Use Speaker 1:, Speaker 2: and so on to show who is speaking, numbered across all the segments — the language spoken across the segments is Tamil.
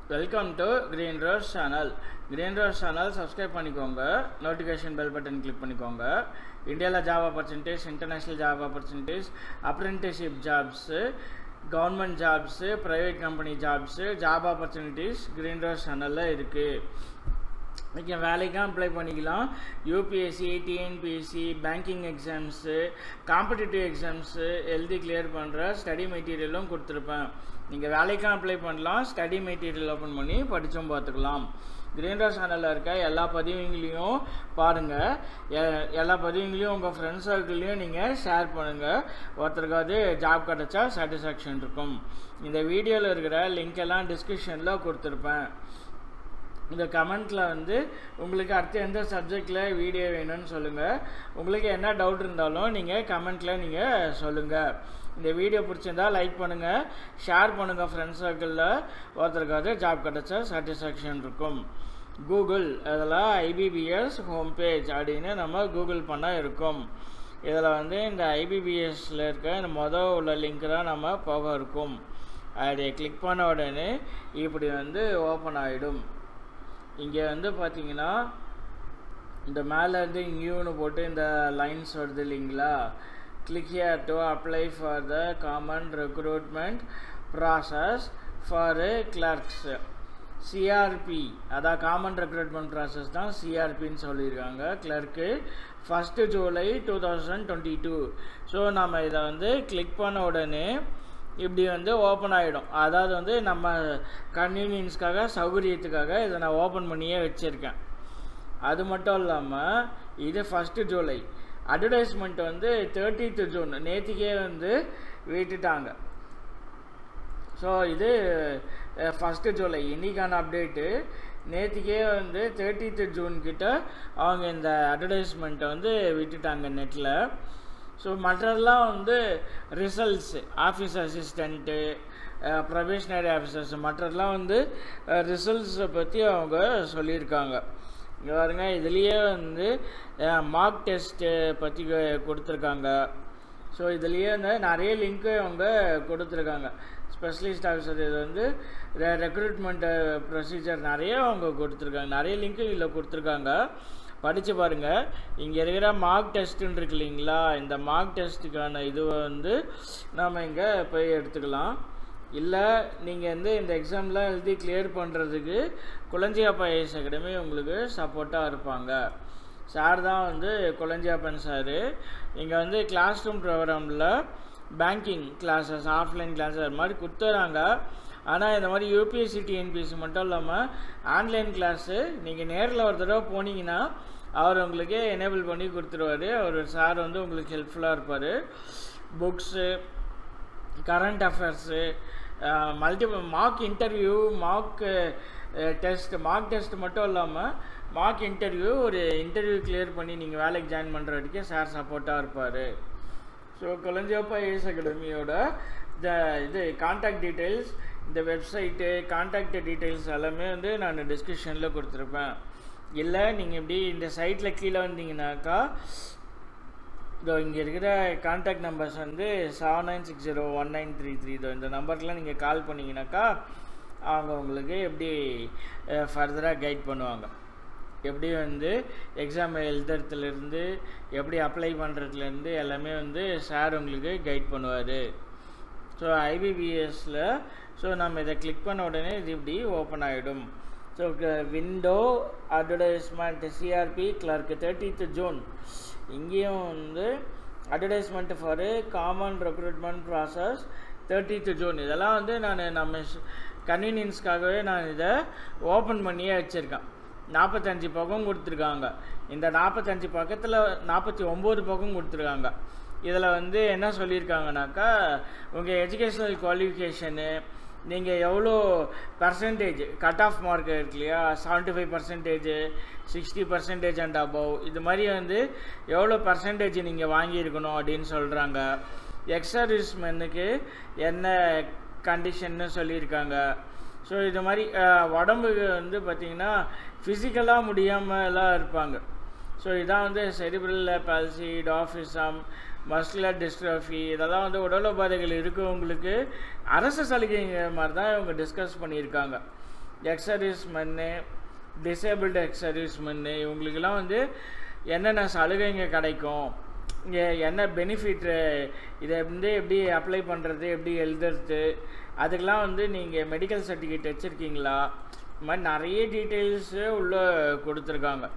Speaker 1: welcome to green rose channel green rose channel subscribe பண்ணிக்கோங்க நோட்டிஃபிகேஷன் பெல் பட்டன் கிளிக் பண்ணிக்கோங்க இந்தியாவில் job opportunities international job opportunities apprenticeship jobs government jobs private company jobs job opportunities green rose சேனலில் இருக்குது நீங்கள் வேலைக்கும் அப்ளை பண்ணிக்கலாம் UPSC TNPSC banking exams competitive exams எழுதி கிளியர் பண்ணுற ஸ்டடி மெட்டீரியலும் கொடுத்துருப்பேன் நீங்கள் வேலைக்கும் அப்ளை பண்ணலாம் ஸ்டடி மெட்டீரியல் ஓப்பன் பண்ணி படித்தும் பார்த்துக்கலாம் கிரீன்ரா சேனலில் இருக்க எல்லா பதிவுங்களையும் பாருங்கள் எ- எல்லா பதிவுங்களையும் உங்கள் ஃப்ரெண்ட்ஸ் சர்க்கிள்லையும் நீங்கள் ஷேர் பண்ணுங்கள் ஒருத்தருக்காவது ஜாப் கிடச்சா சாட்டிஸ்ஃபேக்ஷன் இருக்கும் இந்த வீடியோவில் இருக்கிற லிங்க் எல்லாம் டிஸ்கிரிப்ஷனில் கொடுத்துருப்பேன் இந்த கமெண்ட்டில் வந்து உங்களுக்கு அடுத்து எந்த சப்ஜெக்டில் வீடியோ வேணும்னு சொல்லுங்கள் உங்களுக்கு என்ன டவுட் இருந்தாலும் நீங்கள் கமெண்ட்டில் நீங்கள் சொல்லுங்கள் இந்த வீடியோ பிடிச்சிருந்தா லைக் பண்ணுங்கள் ஷேர் பண்ணுங்கள் ஃப்ரெண்ட்ஸ் சர்க்கிளில் ஒருத்தருக்காவது ஜாப் கிடச்சா சாட்டிஸ்ஃபேக்ஷன் இருக்கும் கூகுள் அதில் ஐபிபிஎஸ் ஹோம் பேஜ் அப்படின்னு நம்ம கூகுள் பண்ண இருக்கும் இதில் வந்து இந்த ஐபிபிஎஸ்ல இருக்க இந்த மொதல் உள்ள லிங்க் தான் நம்ம போக இருக்கும் அதை கிளிக் பண்ண உடனே இப்படி வந்து ஓப்பன் ஆகிடும் இங்கே வந்து பார்த்தீங்கன்னா இந்த மேலே இருந்து நியூன்னு போட்டு இந்த லைன்ஸ் வருது இல்லைங்களா click here to apply for the common recruitment process for clerks CRP அதான் காமன் ரெக்ரூட்மெண்ட் ப்ராசஸ் தான் சிஆர்பின்னு சொல்லியிருக்காங்க clerk first July two thousand twenty two so நம்ம இதை வந்து கிளிக் பண்ண உடனே இப்படி வந்து ஓப்பன் ஆகிடும் அதாவது வந்து நம்ம கன்வீனியன்ஸ்க்காக சௌகரியத்துக்காக இதை நான் ஓப்பன் பண்ணியே வச்சுருக்கேன் அது மட்டும் இல்லாமல் இது ஃபஸ்ட்டு ஜூலை அட்வர்டைஸ்மெண்ட் வந்து தேர்ட்டீத்து ஜூன் நேற்றுக்கே வந்து விட்டுட்டாங்க ஸோ இது ஃபஸ்ட்டு ஜூலை இன்னைக்கான அப்டேட்டு நேற்றுக்கே வந்து தேர்ட்டீத்து ஜூன் கிட்ட அவங்க இந்த அட்வர்டைஸ்மெண்ட்டை வந்து விட்டுட்டாங்க நெட்டில் ஸோ மற்றதெல்லாம் வந்து results office assistant probationary officers மற்றதெல்லாம் வந்து ரிசல்ட்ஸை பற்றி அவங்க சொல்லியிருக்காங்க இங்கே பாருங்க இதுலேயே வந்து மார்க் டெஸ்ட்டு பற்றி கொடுத்துருக்காங்க ஸோ இதுலேயே வந்து நிறைய லிங்க்கு அவங்க கொடுத்துருக்காங்க ஸ்பெஷலிஸ்ட் ஆஃபீஸர் இது வந்து ரெக்ரூட்மெண்ட் ப்ரொசீஜர் நிறைய அவங்க கொடுத்துருக்காங்க நிறைய லிங்க்கு இதில் கொடுத்துருக்காங்க படித்து பாருங்கள் இங்கே இருக்கிற மார்க் டெஸ்ட்டுன்னு இருக்கு இல்லைங்களா இந்த மார்க் டெஸ்ட்டுக்கான இதுவை வந்து நம்ம இங்கே போய் எடுத்துக்கலாம் இல்லை நீங்கள் வந்து இந்த எக்ஸாம்லாம் எழுதி கிளியர் பண்ணுறதுக்கு குளஞ்சியாப்பா ஐஎஸ் அகாடமி உங்களுக்கு சப்போர்ட்டாக இருப்பாங்க சார் தான் வந்து குளஞ்சியாப்பன் சார் இங்கே வந்து கிளாஸ் ரூம் ப்ரோக்ராமில் பேங்கிங் கிளாஸஸ் ஆஃப்லைன் கிளாஸஸ் அது மாதிரி கொடுத்துறாங்க ஆனால் இந்த மாதிரி யூபிஎஸ்சி டிஎன்பிஎஸ்சி மட்டும் இல்லாமல் ஆன்லைன் கிளாஸு நீங்கள் நேரில் ஒரு தடவை போனீங்கன்னா அவர் உங்களுக்கு எனேபிள் பண்ணி கொடுத்துருவாரு அவர் சார் வந்து உங்களுக்கு ஹெல்ப்ஃபுல்லாக இருப்பார் books current affairs multiple mark interview mark test mark test மட்டும் இல்லாமல் மார்க் இன்டர்வியூ ஒரு இன்டர்வியூ கிளியர் பண்ணி நீங்கள் வேலைக்கு ஜாயின் பண்ணுற வரைக்கும் சார் சப்போர்ட்டாக இருப்பார் ஸோ கொலஞ்சியப்பா ஏஎஸ் அகாடமியோட இந்த இது காண்டாக்ட் டீட்டெயில்ஸ் இந்த வெப்சைட்டு காண்டாக்ட் டீட்டெயில்ஸ் எல்லாமே வந்து நான் டிஸ்கிரிப்ஷனில் கொடுத்துருப்பேன் இல்லை நீங்கள் இப்படி இந்த சைட்டில் கீழே வந்தீங்கன்னாக்கா இதோ இங்கே இருக்கிற காண்டாக்ட் நம்பர்ஸ் வந்து seven nine six zero one nine three three இதோ இந்த நம்பருக்குலாம் நீங்கள் கால் பண்ணிங்கனாக்கா அவங்க உங்களுக்கு எப்படி ஃபர்தராக கைட் பண்ணுவாங்க எப்படி வந்து எக்ஸாம் எழுதுறதுலேருந்து எப்படி அப்ளை பண்ணுறதுலேருந்து எல்லாமே வந்து சார் உங்களுக்கு கைட் பண்ணுவார் ஸோ ஐபிபிஎஸ்ல ஸோ நம்ம இதை கிளிக் பண்ண உடனே இது இப்படி ஓப்பன் ஆகிடும் so window advertisement CRP clerk thirtieth June இங்கேயும் வந்து advertisement for common recruitment process thirtieth June இதெல்லாம் வந்து நான் நம்ம கன்வீனியன்ஸ்க்காகவே நான் இதை ஓப்பன் பண்ணியே வச்சுருக்கேன் நாற்பத்தஞ்சு பக்கம் கொடுத்துருக்காங்க இந்த நாற்பத்தஞ்சு பக்கத்தில் நாற்பத்தி ஒம்பது பக்கம் கொடுத்துருக்காங்க இதில் வந்து என்ன சொல்லியிருக்காங்கனாக்கா உங்கள் எஜுகேஷ்னல் குவாலிஃபிகேஷனு நீங்கள் எவ்வளோ பர்சன்டேஜ் கட் ஆஃப் மார்க் இருக்கு இல்லையா seventy five percentage sixty percentage and above இது மாதிரி வந்து எவ்வளோ பர்சன்டேஜ் நீங்கள் வாங்கியிருக்கணும் அப்படின்னு சொல்கிறாங்க எக்ஸர்விஸ்மென்னுக்கு என்ன கண்டிஷன்னு சொல்லியிருக்காங்க ஸோ இது மாதிரி அஹ், உடம்புக்கு வந்து பார்த்திங்கன்னா ஃபிசிக்கலாக முடியாமலாம் இருப்பாங்க ஸோ இதான் வந்து cerebral palsy dwarfism muscular dystrophy இதெல்லாம் வந்து உடல் உபாதைகள் இருக்கவங்களுக்கு அரசு சலுகைங்க மாதிரி தான் இவங்க டிஸ்கஸ் பண்ணியிருக்காங்க எக்ஸ் சர்வீஸ்மென்னு டிசேபிள்டு எக்ஸ் சர்வீஸ்மென்னு இவங்களுக்கெல்லாம் வந்து என்னென்ன சலுகைங்க கிடைக்கும் இங்கே என்ன பெனிஃபிட்டு இதை வந்து எப்படி அப்ளை பண்ணுறது எப்படி எழுதுறது அதுக்கெலாம் வந்து நீங்கள் மெடிக்கல் சர்டிஃபிகேட் வச்சுருக்கீங்களா இந்த மாதிரி நிறைய டீட்டெயில்ஸு உள்ளே கொடுத்துருக்காங்க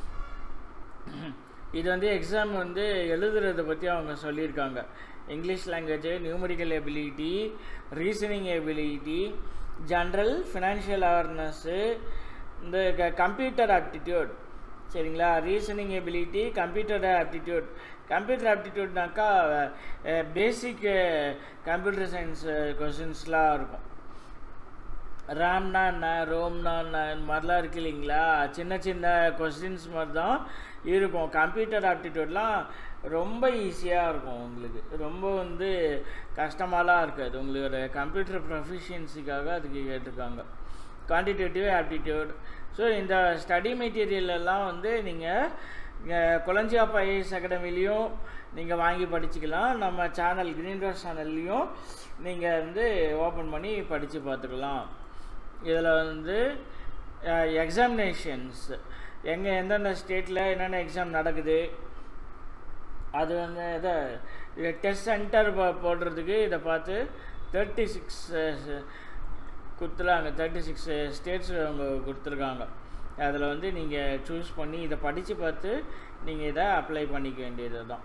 Speaker 1: இது வந்து எக்ஸாம் வந்து எழுதுறத பற்றி அவங்க சொல்லியிருக்காங்க English language numerical ability reasoning ability general financial awareness இந்த க கம்ப்யூட்டர் ஆப்டிடியூட் சரிங்களா reasoning ability computer aptitude computer ஆப்டிடியூட்னாக்கா பேசிக் கம்ப்யூட்டர் சயின்ஸ் கொஷின்ஸ்லாம் இருக்கும் ராம்னா என்ன ரோம்னா என்ன இந்த மாதிரிலாம் இருக்கு இல்லைங்களா சின்ன சின்ன கொஸ்டின்ஸ் மாதிரி தான் இருக்கும் கம்ப்யூட்டர் ஆப்டிடியூட்லாம் ரொம்ப ஈஸியாக இருக்கும் உங்களுக்கு ரொம்ப வந்து கஷ்டமாலாம் இருக்காது உங்களுக்கு கம்ப்யூட்டர் ப்ரொஃபிஷியன்சிக்காக அதுக்கு கேட்டிருக்காங்க குவான்டிடேட்டிவ் ஆப்டிடியூட் ஸோ இந்த ஸ்டடி மெட்டீரியலெல்லாம் வந்து நீங்கள் குளஞ்சியாப்பா ஐஏஎஸ் அகாடமிலையும் நீங்கள் வாங்கி படிச்சுக்கலாம் நம்ம சேனல் கிரீன் ரோஸ் சேனல்லையும் நீங்கள் வந்து ஓப்பன் பண்ணி படித்து பார்த்துக்கலாம் இதில் வந்து எக்ஸாமினேஷன்ஸ் எங்கே எந்தெந்த ஸ்டேட்டில் என்னென்ன எக்ஸாம் நடக்குது அது வந்து இதை டெஸ்ட் சென்டர் போடுறதுக்கு இதை பார்த்து தேர்ட்டி சிக்ஸ் கொடுத்துருக்காங்க தேர்ட்டி சிக்ஸ் ஸ்டேட்ஸ் அவங்க கொடுத்துருக்காங்க அதில் வந்து நீங்கள் சூஸ் பண்ணி இதை படித்து பார்த்து நீங்கள் இதை அப்ளை பண்ணிக்க வேண்டியது தான்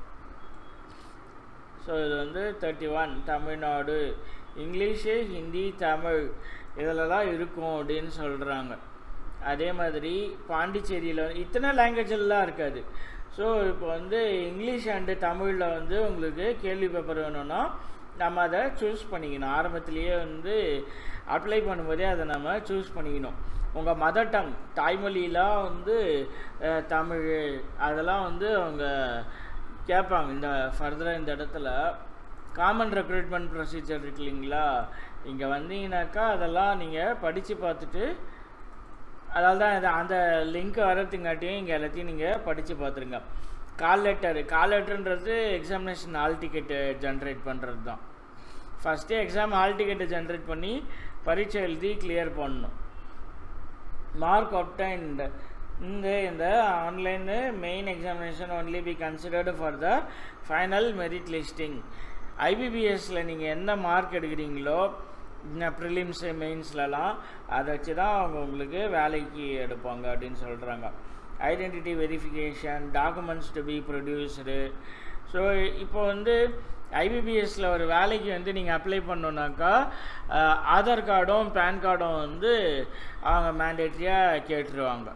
Speaker 1: ஸோ இது வந்து thirty one Tamil Nadu English Hindi Tamil இதிலலாம் இருக்கும் அப்படின்னு சொல்கிறாங்க அதே மாதிரி பாண்டிச்சேரியில் இத்தனை லாங்குவேஜெல்லாம் இருக்காது ஸோ இப்போ வந்து இங்கிலீஷ் அண்டு தமிழில் வந்து உங்களுக்கு கேள்வி பேப்பர் வேணும்னா நம்ம அதை சூஸ் பண்ணிக்கணும் ஆரம்பத்திலேயே வந்து அப்ளை பண்ணும்போதே அதை நம்ம சூஸ் பண்ணிக்கணும் உங்கள் மதர் டங் தாய்மொழியெலாம் வந்து தமிழ் அதெல்லாம் வந்து அவங்க கேட்பாங்க இந்த ஃபர்தராக இந்த இடத்துல காமன் ரெக்ரூட்மெண்ட் ப்ரொசீஜர் இருக்கு இல்லைங்களா இங்கே வந்தீங்கன்னாக்கா அதெல்லாம் நீங்கள் படித்து பார்த்துட்டு அதால் தான் இது அந்த லிங்க் வரதுங்காட்டியும் இங்கே எல்லாத்தையும் நீங்கள் படித்து பார்த்துருங்க கால் லெட்டர் கால் லெட்டர்ன்றது எக்ஸாமினேஷன் ஹால் டிக்கெட்டு ஜென்ரேட் பண்ணுறது தான் ஃபஸ்ட்டு எக்ஸாம் ஹால் டிக்கெட்டை ஜென்ரேட் பண்ணி பரீட்சை எழுதி கிளியர் பண்ணணும் மார்க் obtained இந்த இந்த online main examination only be considered for the final merit listing ஐபிபிஎஸ்சில் நீங்கள் என்ன மார்க் எடுக்கிறீங்களோ ப்ரிலிம்ஸு மெயின்ஸ்லலாம் அதை வச்சு தான் அவங்க உங்களுக்கு வேலைக்கு எடுப்பாங்க அப்படின்னு சொல்கிறாங்க identity verification documents to be produced so இப்போ வந்து ஐபிபிஎஸ்சில் ஒரு வேலைக்கு வந்து நீங்கள் அப்ளை பண்ணோன்னாக்கா ஆதார் கார்டும் பேன் கார்டும் வந்து அவங்க மேண்டேட்ரியாக கேட்டுருவாங்க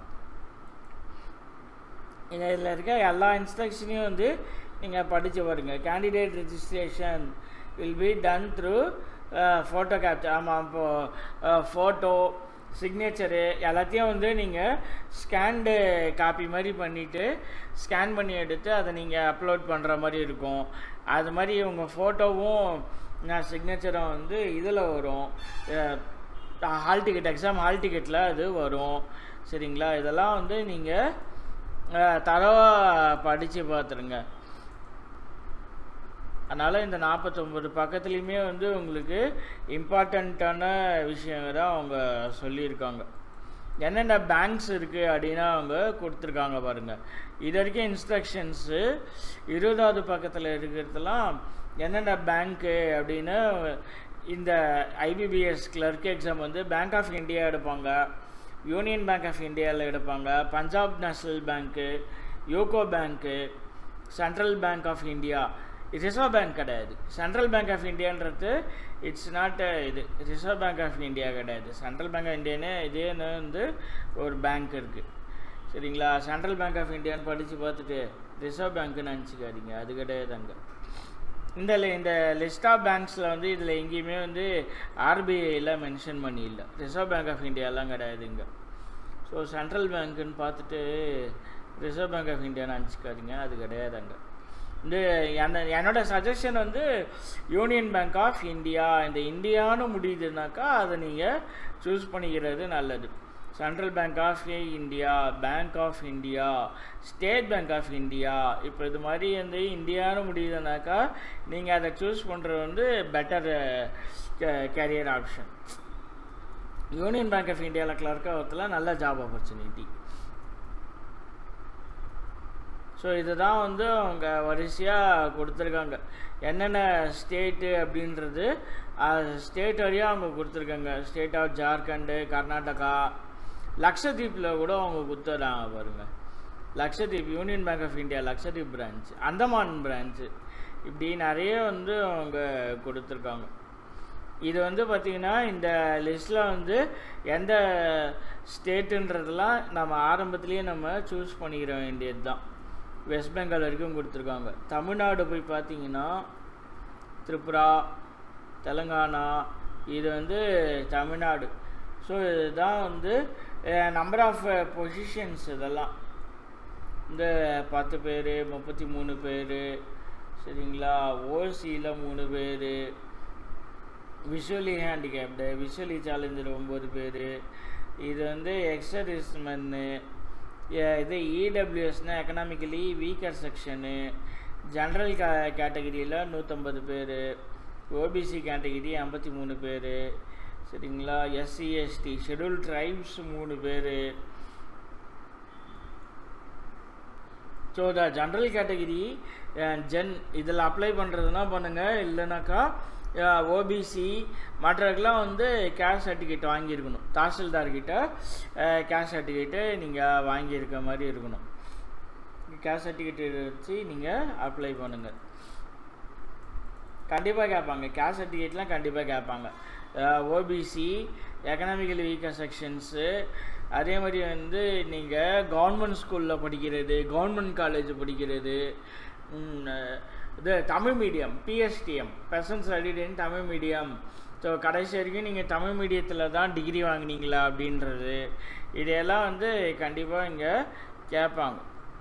Speaker 1: இதில் இருக்க எல்லா இன்ஸ்ட்ரக்ஷனையும் வந்து நீங்கள் படித்து வருங்க candidate registration will be done through photo capture ஆமாம் இப்போது ஃபோட்டோ சிக்னேச்சரு எல்லாத்தையும் வந்து நீங்கள் ஸ்கேண்டு காப்பி மாதிரி பண்ணிவிட்டு ஸ்கேன் பண்ணி எடுத்து அதை நீங்கள் அப்லோட் பண்ணுற மாதிரி இருக்கும் அது மாதிரி உங்கள் ஃபோட்டோவும் நான் சிக்னேச்சரும் வந்து இதில் வரும் ஹால் டிக்கெட் எக்ஸாம் ஹால் டிக்கெட்டில் அது வரும் சரிங்களா இதெல்லாம் வந்து நீங்கள் தரவாக படித்து பார்த்துருங்க அதனால் இந்த நாற்பத்தொம்பது பக்கத்துலேயுமே வந்து உங்களுக்கு இம்பார்ட்டண்ட்டான விஷயங்க தான் அவங்க சொல்லியிருக்காங்க என்னென்ன பேங்க்ஸ் இருக்குது அப்படின்னு அவங்க கொடுத்துருக்காங்க பாருங்கள் இது வரைக்கும் இன்ஸ்ட்ரக்ஷன்ஸு இருபதாவது பக்கத்தில் இருக்கிறதுலாம் என்னென்ன பேங்க்கு அப்படின்னு இந்த ஐபிபிஎஸ் கிளர்க் எக்ஸாம் வந்து பேங்க் ஆஃப் இந்தியா எடுப்பாங்க யூனியன் பேங்க் ஆஃப் இந்தியாவில் எடுப்பாங்க Punjab National Bank UCO Bank Central Bank of India Reserve Bank கிடையாது சென்ட்ரல் பேங்க் ஆஃப் இந்தியான்றது இட்ஸ் நாட் இது ரிசர்வ் பேங்க் ஆஃப் இந்தியா கிடையாது சென்ட்ரல் பேங்க் ஆஃப் இந்தியானே இதேன்னு வந்து ஒரு பேங்க் இருக்குது சரிங்களா சென்ட்ரல் பேங்க் ஆஃப் இந்தியான்னு படித்து பார்த்துட்டு ரிசர்வ் பேங்க்குன்னு நினச்சிக்காதீங்க அது கிடையாது அங்கே இந்த இந்த லிஸ்ட் ஆஃப் பேங்க்ஸில் வந்து இதில் எங்கேயுமே வந்து ஆர்பிஐயில் மென்ஷன் பண்ணி இல்லை ரிசர்வ் பேங்க் ஆஃப் இந்தியாலாம் கிடையாது இங்கே ஸோ சென்ட்ரல் பேங்க்குன்னு பார்த்துட்டு ரிசர்வ் பேங்க் ஆஃப் இந்தியான்னு நினச்சிக்காதீங்க அது கிடையாது அங்கே இந்த என்ன என்னோட சஜஷன் வந்து யூனியன் பேங்க் ஆஃப் இந்தியா இந்த இந்தியான்னு முடியுதுனாக்கா அதை நீங்கள் சூஸ் பண்ணிக்கிறது நல்லது Central Bank of India Bank of India State Bank of India இப்போ இது மாதிரி வந்து இந்தியான்னு முடியுதுனாக்கா நீங்கள் அதை சூஸ் பண்ணுறது வந்து better career option Union Bank of இந்தியாவில் கிளர்க்காக ஒருத்தல நல்ல ஜாப் ஆப்பர்ச்சுனிட்டி ஸோ இதுதான் வந்து அவங்க வரிசையாக கொடுத்துருக்காங்க என்னென்ன ஸ்டேட்டு அப்படின்றது ஸ்டேட் வரையும் அவங்க கொடுத்துருக்காங்க ஸ்டேட் ஆஃப் ஜார்க்கண்டு கர்நாடகா லக்ஷதீப்பில் கூட அவங்க கொடுத்துறாங்க பாருங்கள் Lakshadweep Union Bank of India Lakshadweep branch Andaman branch இப்படி நிறைய வந்து அவங்க கொடுத்துருக்காங்க இது வந்து பார்த்திங்கன்னா இந்த லிஸ்ட்டில் வந்து எந்த ஸ்டேட்டுன்றதெல்லாம் நம்ம ஆரம்பத்துலேயே நம்ம சூஸ் பண்ணிக்கிற வேண்டியது தான் வெஸ்ட் பெங்கால் வரைக்கும் கொடுத்துருக்காங்க தமிழ்நாடு போய் பார்த்தீங்கன்னா திரிபுரா தெலுங்கானா இது வந்து தமிழ்நாடு ஸோ இதுதான் வந்து நம்பர் ஆஃப் பொசிஷன்ஸ் இதெல்லாம் இந்த பத்து பேர் முப்பத்தி மூணு பேர் சரிங்களா ஓசியில் மூணு பேர் விஷுவலி ஹேண்டிகேப்டு விஷுவலி சேலஞ்சர் ஒம்பது பேர் இது வந்து எக்ஸரிஸ்மென்னு இது இடபிள்யூஎஸ்னால் எக்கனாமிக்கலி வீக்கர் செக்ஷனு ஜென்ரல் கே கேட்டகிரியில் நூற்றம்பது பேர் ஓபிசி கேட்டகிரி ஐம்பத்தி மூணு பேர் சரிங்களா எஸ்சி எஸ்டி ஷெடியூல் ட்ரைப்ஸ் மூணு பேர் so the general category gen இதில் அப்ளை பண்ணுறதுனா பண்ணுங்கள் இல்லைனாக்கா ஓபிசி மற்றவர்களாம் வந்து கேஷ் சர்டிஃபிகேட் வாங்கியிருக்கணும் தாசில்தார்கிட்ட கேஷ் சர்டிஃபிகேட்டு நீங்கள் வாங்கியிருக்க மாதிரி இருக்கணும் கேஷ் சர்டிஃபிகேட் வச்சு நீங்கள் அப்ளை பண்ணுங்கள் கண்டிப்பாக கேட்பாங்க கேஷ் சர்டிஃபிகேட்லாம் கண்டிப்பாக கேட்பாங்க ஓபிசி எக்கனாமிக்கல் வீக்கர் செக்ஷன்ஸு அதே மாதிரி வந்து நீங்கள் கவர்மெண்ட் ஸ்கூலில் படிக்கிறது கவர்மெண்ட் காலேஜ் படிக்கிறது இது Tamil medium PSTM persons studied Tamil medium so கடைசி வரைக்கும் நீங்கள் தமிழ் மீடியத்தில் தான் டிகிரி வாங்கினீங்களா அப்படின்றது இதையெல்லாம் வந்து கண்டிப்பாக இங்கே கேட்பாங்க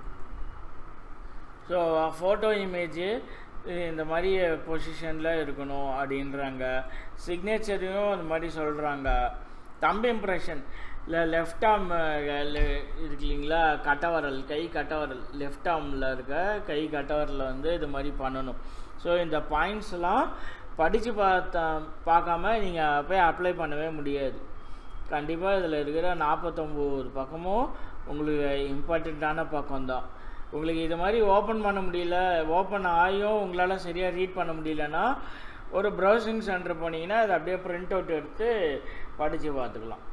Speaker 1: ஸோ ஃபோட்டோ இமேஜு இந்த மாதிரி பொசிஷனில் இருக்கணும் அப்படின்றாங்க சிக்னேச்சரையும் அந்த மாதிரி சொல்கிறாங்க தம்பி இம்ப்ரெஷன் இல்லை லெஃப்ட் ஆர்ம் இருக்கு இல்லைங்களா கட்டவரல் கை கட்டவரல் லெஃப்ட் ஆர்மில் இருக்க கை கட்டவரலில் வந்து இது மாதிரி பண்ணணும் ஸோ இந்த பாயிண்ட்ஸ்லாம் படித்து பார்த்தா பார்க்காம நீங்கள் போய் அப்ளை பண்ணவே முடியாது கண்டிப்பாக இதில் இருக்கிற நாற்பத்தொம்போது பக்கமும் உங்களுக்கு இம்பார்ட்டண்ட்டான பக்கம் தான் உங்களுக்கு இது மாதிரி ஓப்பன் பண்ண முடியல ஓப்பன் ஆகியும் உங்களால் சரியாக ரீட் பண்ண முடியலன்னா ஒரு ப்ரௌசிங் சென்டர் போனீங்கன்னா அதை அப்படியே பிரிண்ட் அவுட் எடுத்து படித்து பார்த்துக்கலாம்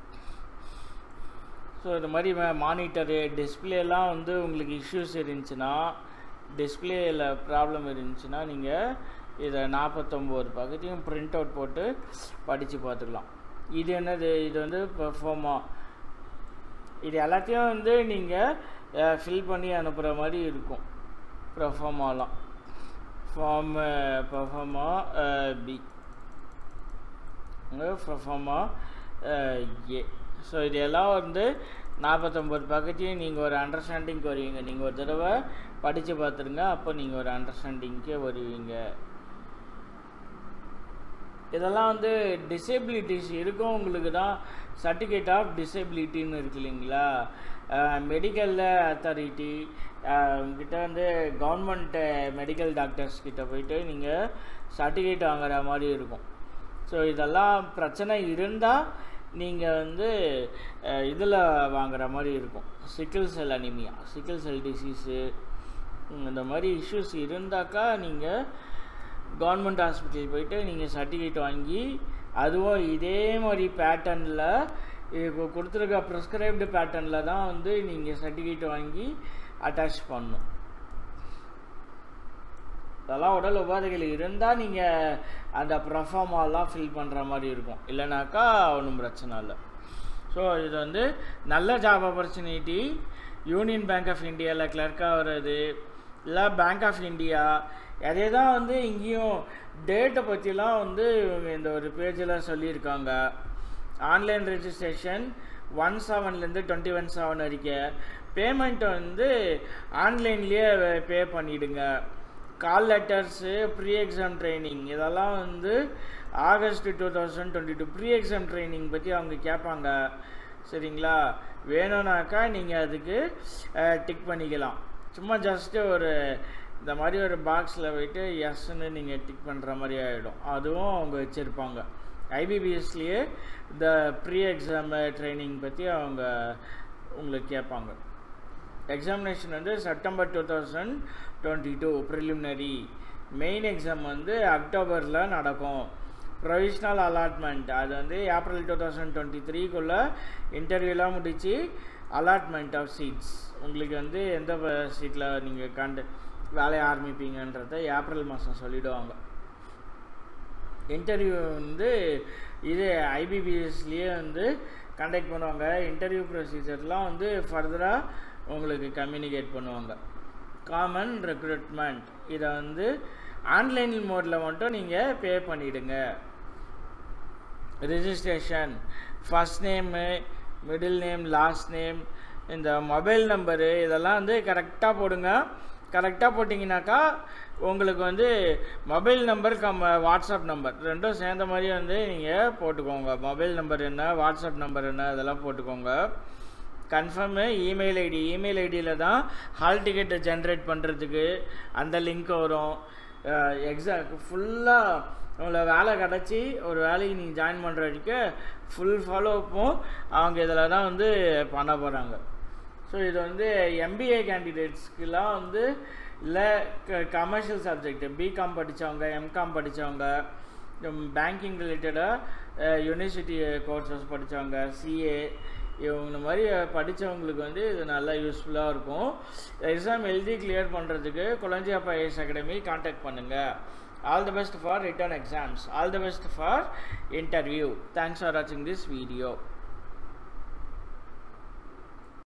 Speaker 1: ஸோ இது மாதிரி மானிட்டரு டிஸ்பிளேலாம் வந்து உங்களுக்கு இஷ்யூஸ் இருந்துச்சுன்னா டிஸ்பிளேயில் ப்ராப்ளம் இருந்துச்சுன்னா நீங்கள் இதை நாற்பத்தொம்போது பக்கத்தையும் பிரிண்ட் அவுட் போட்டு படித்து பார்த்துக்கலாம் இது என்னது இது வந்து பெர்ஃபார்மா இது எல்லாத்தையும் வந்து நீங்கள் ஃபில் பண்ணி அனுப்புகிற மாதிரி இருக்கும் ப்ரொஃபார்மாலாம் form proforma B proforma A so இது எல்லாம் வந்து நாற்பத்தொம்பது பக்கத்தையும் நீங்கள் ஒரு அண்டர்ஸ்டாண்டிங்க்கு வருவீங்க நீங்கள் ஒரு தடவை படித்து பார்த்துருங்க அப்போ நீங்கள் ஒரு அண்டர்ஸ்டாண்டிங்க்கே வருவீங்க இதெல்லாம் வந்து டிசேபிலிட்டிஸ் இருக்கும் உங்களுக்கு தான் சர்டிஃபிகேட் ஆஃப் டிசேபிலிட்டின்னு இருக்கு இல்லைங்களா மெடிக்கலில் அத்தாரிட்டி கிட்ட வந்து கவர்மெண்ட் மெடிக்கல் டாக்டர்ஸ் கிட்ட போயிட்டு நீங்கள் சர்டிஃபிகேட் வாங்குற மாதிரி இருக்கும் ஸோ இதெல்லாம் பிரச்சனை இருந்தால் நீங்கள் வந்து இதில் வாங்குற மாதிரி இருக்கும் சிக்கிள் செல் அனிமியா சிக்கிள் செல் டிசீஸு இந்த மாதிரி இஷ்யூஸ் இருந்தாக்கா நீங்கள் கவர்மெண்ட் ஹாஸ்பிட்டல் போயிட்டு நீங்கள் சர்டிஃபிகேட் வாங்கி அதுவும் இதே மாதிரி பேட்டர்னில் இப்போ கொடுத்துருக்க ப்ரிஸ்கிரைப்டு பேட்டர்னில் தான் வந்து நீங்கள் சர்டிஃபிகேட் வாங்கி அட்டாச் பண்ணணும் அதெல்லாம் உடல் உபாதைகள் இருந்தால் நீங்கள் அந்த ப்ரொஃபார்மாலாம் ஃபில் பண்ணுற மாதிரி இருக்கும் இல்லைனாக்கா ஒன்றும் பிரச்சனை இல்லை ஸோ இது வந்து நல்ல job opportunity Union Bank of இந்தியாவில் கிளர்க்காக வர்றது இல்லை பேங்க் ஆஃப் இந்தியா அதே தான் வந்து இங்கேயும் டேட்டை பற்றிலாம் வந்து இவங்க இந்த ஒரு பேஜில் சொல்லியிருக்காங்க ஆன்லைன் ரெஜிஸ்ட்ரேஷன் ஒன் செவன்லேருந்து டுவெண்ட்டி ஒன் செவன் வரைக்கும் பேமெண்ட்டை வந்து ஆன்லைன்லேயே பே பண்ணிவிடுங்க call letters pre exam training இதெல்லாம் வந்து August two thousand twenty two pre exam training பற்றி அவங்க கேட்பாங்க சரிங்களா வேணும்னாக்கா நீங்கள் அதுக்கு டிக் பண்ணிக்கலாம் சும்மா ஜஸ்ட்டு ஒரு இந்த மாதிரி ஒரு பாக்ஸில் போயிட்டு எஸ்ன்னு நீங்கள் டிக் பண்ணுற மாதிரி ஆகிடும் அதுவும் அவங்க வச்சுருப்பாங்க ஐபிபிஎஸ்லேயே இந்த ப்ரீ எக்ஸாம் ட்ரைனிங் பற்றி அவங்க உங்களுக்கு கேட்பாங்க எக்ஸாமினேஷன் வந்து September two thousand twenty two preliminary main exam வந்து அக்டோபரில் நடக்கும் ப்ரொவிஷ்னல் அலாட்மெண்ட் அது வந்து ஏப்ரல் டூ தௌசண்ட் டுவெண்ட்டி த்ரீக்குள்ளே இன்டர்வியூலாம் முடித்து அலாட்மெண்ட் ஆஃப் சீட்ஸ் உங்களுக்கு வந்து எந்த சீட்டில் நீங்கள் கண்டு வேலையை ஆரம்பிப்பீங்கன்றத ஏப்ரல் மாதம் சொல்லிவிடுவாங்க இன்டர்வியூ வந்து இது ஐபிபிஎஸ்லேயே வந்து கண்டக்ட் பண்ணுவாங்க இன்டர்வியூ ப்ரொசீஜர்லாம் வந்து ஃபர்தராக உங்களுக்கு கம்யூனிகேட் பண்ணுவாங்க காமன் ரெக்ரூட்மெண்ட் இதை வந்து ஆன்லைன் மோடில் மட்டும் நீங்கள் பே பண்ணிவிடுங்க registration first name middle name last name இந்த மொபைல் நம்பரு இதெல்லாம் வந்து கரெக்டாக போடுங்க கரெக்டாக போட்டிங்கனாக்கா உங்களுக்கு வந்து mobile number cum WhatsApp number ரெண்டும் சேர்ந்த மாதிரி வந்து நீங்கள் போட்டுக்கோங்க மொபைல் நம்பர் என்ன வாட்ஸ்அப் நம்பர் என்ன இதெல்லாம் போட்டுக்கோங்க கன்ஃபார்மு இமெயில் ஐடி இமெயில் ஐடியில் தான் ஹால் டிக்கெட்டை ஜென்ரேட் பண்ணுறதுக்கு அந்த லிங்க் வரும் எக்ஸாம் ஃபுல்லாக உங்களை வேலை கிடச்சி ஒரு வேலைக்கு நீங்கள் ஜாயின் பண்ணுற வரைக்கும் ஃபுல் ஃபாலோஅப்பும் அவங்க இதில் தான் வந்து பண்ண போகிறாங்க ஸோ இது வந்து எம்பிஏ கேண்டிடேட்ஸ்க்கெலாம் வந்து இல்லை க கமர்ஷியல் சப்ஜெக்ட் பிகாம் படித்தவங்க எம்காம் படித்தவங்க பேங்கிங் ரிலேட்டடாக யூனிவர்சிட்டி கோர்சஸ் படித்தவங்க சிஏ இவங்க மாதிரி படித்தவங்களுக்கு வந்து இது நல்லா யூஸ்ஃபுல்லாக இருக்கும் எக்ஸாம் எழுதி கிளியர் பண்ணுறதுக்கு குளஞ்சியாப்பா ஐஎஸ் அகாடமி காண்டாக்ட் பண்ணுங்கள் all the best for written exams all the best for interview thanks for வாட்சிங் திஸ் வீடியோ